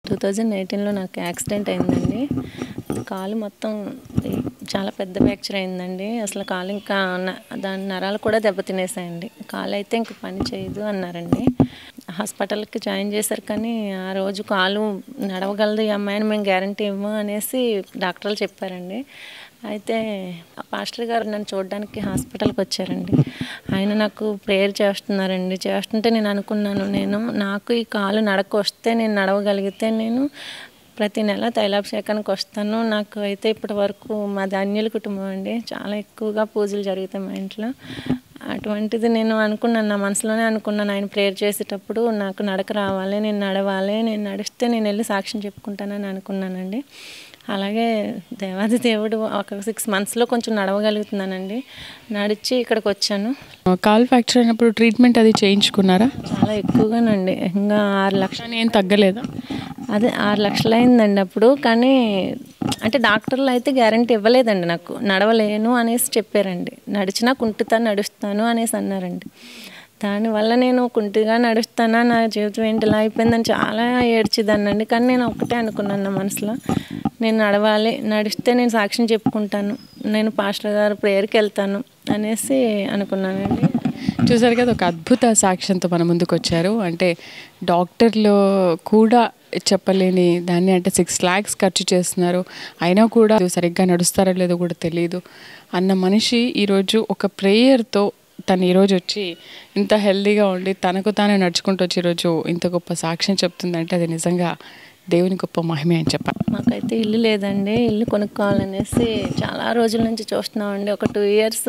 two thousand ఎయిటీన్లో నాకు accident అయిందండి కాలు మొత్తం ఈ- చాలా పెద్ద ఫ్రాక్చర్ అయిందండి అసలు కాలు ఇంకా న- దాని నరాలు కూడా దెబ్బతినేసాయండి కాలు అయితే ఇంక పని చేయదు అన్నారండి హాస్పిటల్కి జాయిన్ చేశారు కానీ ఆ రోజు కాలు నడవగలదు ఈ అమ్మాయిని మేము గ్యారంటీ ఇవ్వము అనేసి డాక్టర్లు చెప్పారండి అయితే ఆ పాస్టర్ గారు నన్ను చూడడానికి హాస్పిటల్కి వచ్చారండి ఆయన నాకు ప్రేయర్ చేస్తున్నారండి చేస్తుంటే నేను అనుకున్నాను నేను నాకు ఈ కాలు నడక వస్తే నేను నడవగలిగితే నేను ప్రతి నెల తైలాభిషేకానికి వస్తాను నాకు అయితే ఇప్పటి వరకు మాది అన్యుల కుటుంబం అండి చాలా ఎక్కువగా పూజలు జరుగుతాయి మా ఇంట్లో అటువంటిది నేను అనుకున్నాను నా మనసులోనే అనుకున్నాను ఆయన ప్రేయర్ చేసేటప్పుడు నాకు నడక రావాలి నేను నడవాలి నేను నడిస్తే నేను వెళ్ళి సాక్ష్యం చెప్పుకుంటానని అనుకున్నానండి అలాగే దేవాది దేవుడు ఒక సిక్స్ మంత్స్లో కొంచెం నడవగలుగుతున్నానండి నడిచి ఇక్కడికి వచ్చాను కాల్ ఫ్రాక్చర్ అయినప్పుడు ట్రీట్మెంట్ అది చేయించుకున్నారా చాలా ఎక్కువగానండి ఇంకా ఆరు లక్షలు కానీ ఏం తగ్గలేదా అదే ఆరు లక్షలు అయిందండి అప్పుడు కానీ అంటే డాక్టర్లు అయితే గ్యారంటీ ఇవ్వలేదండి నాకు నడవలేను అనేసి చెప్పారండి నడిచినా కుంటుతా నడుస్తాను అనేసి అన్నారండి దానివల్ల నేను కుంటిగా నడుస్తానా నా జీవితం ఏంటి ఇలా అయిపోయిందని చాలా ఏడ్చిదాన్నండి కానీ నేను ఒకటే అనుకున్నాను నా మనసులో నేను నడవాలి నడిస్తే నేను సాక్ష్యం చెప్పుకుంటాను నేను పాస్టర్ గారు ప్రేయర్కి వెళ్తాను అనేసి అనుకున్నానండి చూసారు కదా ఒక అద్భుత సాక్ష్యంతో మన ముందుకు వచ్చారు అంటే డాక్టర్లు కూడా చెప్పలేని దాన్ని అంటే సిక్స్ ల్యాక్స్ ఖర్చు చేస్తున్నారు అయినా కూడా సరిగ్గా నడుస్తారో లేదో కూడా తెలియదు అన్న మనిషి ఈరోజు ఒక ప్రేయర్తో తను ఈరోజు వచ్చి ఇంత హెల్దీగా ఉండి తనకు తానే నడుచుకుంటూ వచ్చి ఈరోజు ఇంత గొప్ప సాక్ష్యం చెప్తుందంటే అది నిజంగా దేవుని గొప్ప మహిమే అని చెప్పాలి మాకైతే ఇల్లు లేదండి ఇల్లు కొనుక్కోవాలనేసి చాలా రోజుల నుంచి చూస్తున్నామండి ఒక టూ ఇయర్స్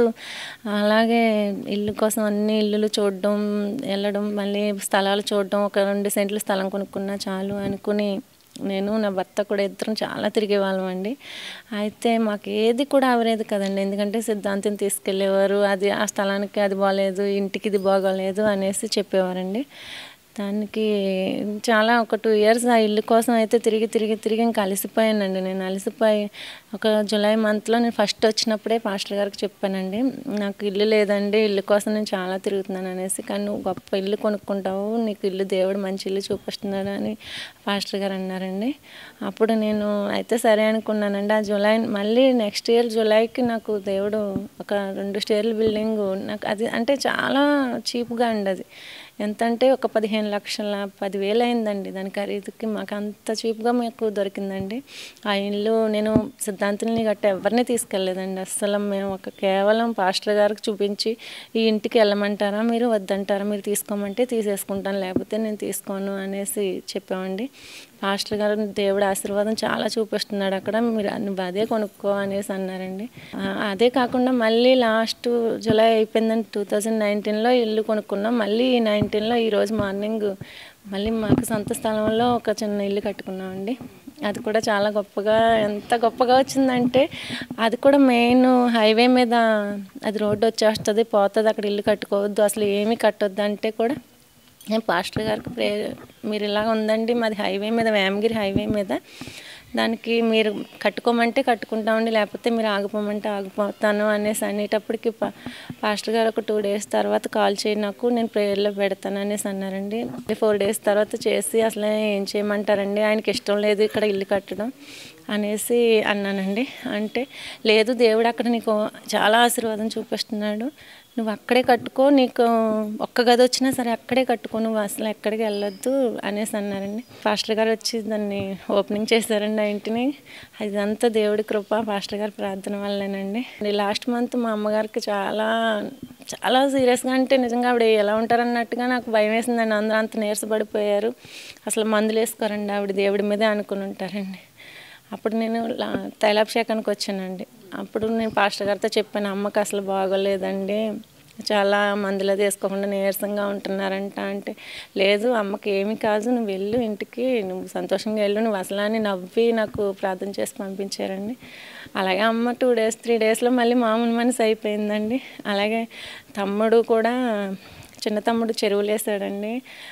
అలాగే ఇల్లు కోసం అన్ని ఇల్లులు చూడడం వెళ్ళడం మళ్ళీ స్థలాలు చూడడం ఒక రెండు సెంట్లు స్థలం కొనుక్కున్నా చాలు అనుకుని నేను నా భర్త కూడా ఇద్దరం చాలా తిరిగే వాళ్ళం అండి అయితే మాకు ఏది కూడా అవరేది కదండి ఎందుకంటే సిద్ధాంతం తీసుకెళ్ళేవారు అది ఆ స్థలానికి అది బాగాలేదు ఇంటికి ఇది బాగోలేదు అనేసి చెప్పేవారండి దానికి చాలా ఒక టూ ఇయర్స్ ఆ ఇల్లు కోసం అయితే తిరిగి తిరిగి తిరిగి ఇంకా అలసిపోయానండి నేను అలసిపోయి ఒక జూలై మంత్లో నేను ఫస్ట్ వచ్చినప్పుడే పాస్టర్ గారికి చెప్పానండి నాకు ఇల్లు లేదండి ఇల్లు కోసం నేను చాలా తిరుగుతున్నాను అనేసి కానీ నువ్వు గొప్ప ఇల్లు కొనుక్కుంటావు నీకు ఇల్లు దేవుడు మంచి ఇల్లు చూపిస్తున్నాడు అని పాస్టర్ గారు అన్నారండి అప్పుడు నేను అయితే సరే అనుకున్నానండి ఆ జూలై మళ్ళీ నెక్స్ట్ ఇయర్ జూలైకి నాకు దేవుడు ఒక రెండు స్టేర్ల బిల్డింగ్ నాకు అది అంటే చాలా చీప్గా అండి అది ఎంత అంటే ఒక పదిహేను లక్షల పదివేలు అయిందండి దాని ఖరీదుకి మాకు అంత చీప్గా మాకు దొరికిందండి ఆ ఇల్లు నేను సిద్ధాంతుల్ని గట్ట ఎవరిని తీసుకెళ్ళలేదండి అస్సలు మేము ఒక కేవలం పాస్టర్ గారికి చూపించి ఈ ఇంటికి వెళ్ళమంటారా మీరు వద్దంటారా మీరు తీసుకోమంటే తీసేసుకుంటాను లేకపోతే నేను తీసుకోను అనేసి చెప్పామండి పాస్టర్ గారు దేవుడు ఆశీర్వాదం చాలా చూపిస్తున్నాడు అక్కడ మీరు నువ్వు అదే కొనుక్కో అనేసి అన్నారండి ఆ, అదే కాకుండా మళ్ళీ లాస్ట్ జూలై అయిపోయిందని టూ థౌజండ్ నైన్టీన్లో ఇల్లు కొనుక్కున్నాం మళ్ళీ ఈ నైన్టీన్లో ఈరోజు మార్నింగ్ మళ్ళీ మాకు సొంత స్థలంలో ఒక చిన్న ఇల్లు కట్టుకున్నామండి అది కూడా చాలా గొప్పగా ఎంత గొప్పగా వచ్చిందంటే అది కూడా మెయిన్ హైవే మీద అది రోడ్డు వచ్చేస్తుంది పోతుంది అక్కడ ఇల్లు కట్టుకోవద్దు అసలు ఏమీ కట్టొద్దు అంటే కూడా నేను పాస్టర్ గారికి ప్రే మీరు ఇలా ఉందండి మాది హైవే మీద వేమగిరి హైవే మీద దానికి మీరు కట్టుకోమంటే కట్టుకుంటామండి లేకపోతే మీరు ఆగిపోమంటే ఆగిపోతాను అనేసి అనేటప్పటికి పా పాస్టర్ గారు ఒక టూ డేస్ తర్వాత కాల్ చేయి నాకు నేను ప్రేయర్లో పెడతాను అనేసి అన్నారండి ఫోర్ డేస్ తర్వాత చేసి అసలు ఏం చేయమంటారండి ఆయనకి ఇష్టం లేదు ఇక్కడ ఇల్లు కట్టడం అనేసి అన్నానండి అంటే లేదు దేవుడు అక్కడ నీకు చాలా ఆశీర్వాదం చూపిస్తున్నాడు నువ్వు అక్కడే కట్టుకో నీకు ఒక్క గది వచ్చినా సరే అక్కడే కట్టుకో నువ్వు అసలు ఎక్కడికి వెళ్ళొద్దు అనేసి అన్నారండి పాస్టర్ గారు వచ్చి దాన్ని ఓపెనింగ్ చేశారండి ఆ ఇంటిని ఇదంతా దేవుడి కృప పాస్టర్ గారి ప్రార్థన వల్లేనండి లాస్ట్ మంత్ మా అమ్మగారికి చాలా చాలా సీరియస్గా అంటే నిజంగా ఆవిడ ఎలా ఉంటారన్నట్టుగా నాకు భయం వేసిందండి అందరూ అంత నీరసపడిపోయారు అసలు మందులు వేసుకోరండి ఆవిడ దేవుడి మీదే అనుకుని ఉంటారండి అప్పుడు నేను లా- తైలాభిషేకానికి వచ్చానండి అప్పుడు నేను పాస్టర్ గారితో చెప్పాను అమ్మకి అసలు బాగోలేదండి చాలా మందులు అది వేసుకోకుండా నీరసంగా ఉంటున్నారంట అంటే లేదు అమ్మకి ఏమీ కాదు నువ్వు వెళ్ళు ఇంటికి నువ్వు సంతోషంగా వెళ్ళు నువ్వు అసలు అని నవ్వి నాకు ప్రార్థన చేసి పంపించారండి అలాగే అమ్మ టూ డేస్ త్రీ డేస్లో మళ్ళీ మామూలు మనిషి అయిపోయిందండి అలాగే తమ్ముడు కూడా చిన్న తమ్ముడు చెరువులు వేసాడండి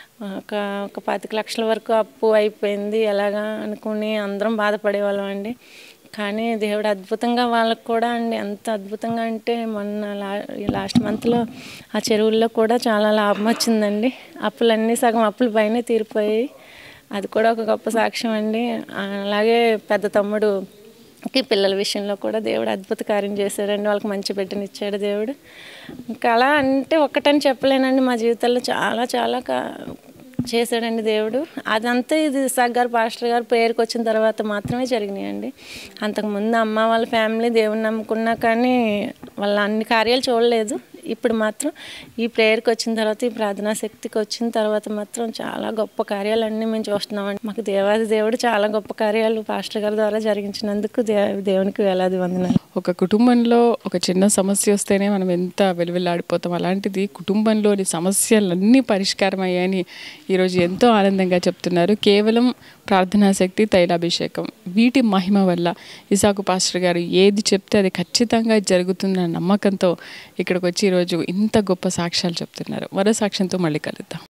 ఒక ఒక పాతిక లక్షల వరకు అప్పు అయిపోయింది ఎలాగా అనుకుని అందరం బాధపడేవాళ్ళం అండి కానీ దేవుడు అద్భుతంగా వాళ్ళకు కూడా అండి ఎంత అద్భుతంగా అంటే మొన్న లా లాస్ట్ మంత్లో ఆ చెరువుల్లో కూడా చాలా లాభం వచ్చిందండి అప్పులన్నీ సగం అప్పుల పైనే తీరిపోయి అది కూడా ఒక గొప్ప సాక్ష్యం అండి అలాగే పెద్ద తమ్ముడు కి పిల్లల విషయంలో కూడా దేవుడు అద్భుత కార్యం చేశాడండి వాళ్ళకి మంచి బిడ్డనిచ్చాడు దేవుడు ఇంకా అలా అంటే ఒక్కటని చెప్పలేనండి మా జీవితంలో చాలా చాలా కా- చేశాడండి దేవుడు అదంతా ఇది సగ్గారు పాస్టర్ గారు పేరుకి వచ్చిన తర్వాత మాత్రమే జరిగినాయండి అంతకుముందు అమ్మ వాళ్ళ ఫ్యామిలీ దేవుని నమ్ముకున్నా కానీ వాళ్ళ అన్ని కార్యాలు చూడలేదు ఇప్పుడు మాత్రం ఈ ప్రేయర్కి వచ్చిన తర్వాత ఈ ప్రార్థనా శక్తికి వచ్చిన తర్వాత మాత్రం చాలా గొప్ప కార్యాలన్నీ మేము చూస్తున్నామండి మాకు దేవాది దేవుడు చాలా గొప్ప కార్యాలు పాస్టర్ గారి ద్వారా జరిగించినందుకు దే దేవునికి వేలాది వందనాలు ఒక కుటుంబంలో ఒక చిన్న సమస్య వస్తేనే మనం ఎంత వెలువెల్లాడిపోతాం అలాంటిది కుటుంబంలోని సమస్యలన్నీ పరిష్కారం అయ్యాయని ఈరోజు ఎంతో ఆనందంగా చెప్తున్నారు కేవలం ప్రార్థనా శక్తి తైలాభిషేకం వీటి మహిమ వల్ల ఇసాకు పాస్టర్ గారు ఏది చెప్తే అది ఖచ్చితంగా జరుగుతుందన్న నమ్మకంతో ఇక్కడికి వచ్చి ఈరోజు ఇంత గొప్ప సాక్ష్యాలు చెప్తున్నారు మరో సాక్ష్యంతో మళ్ళీ కలుద్దాం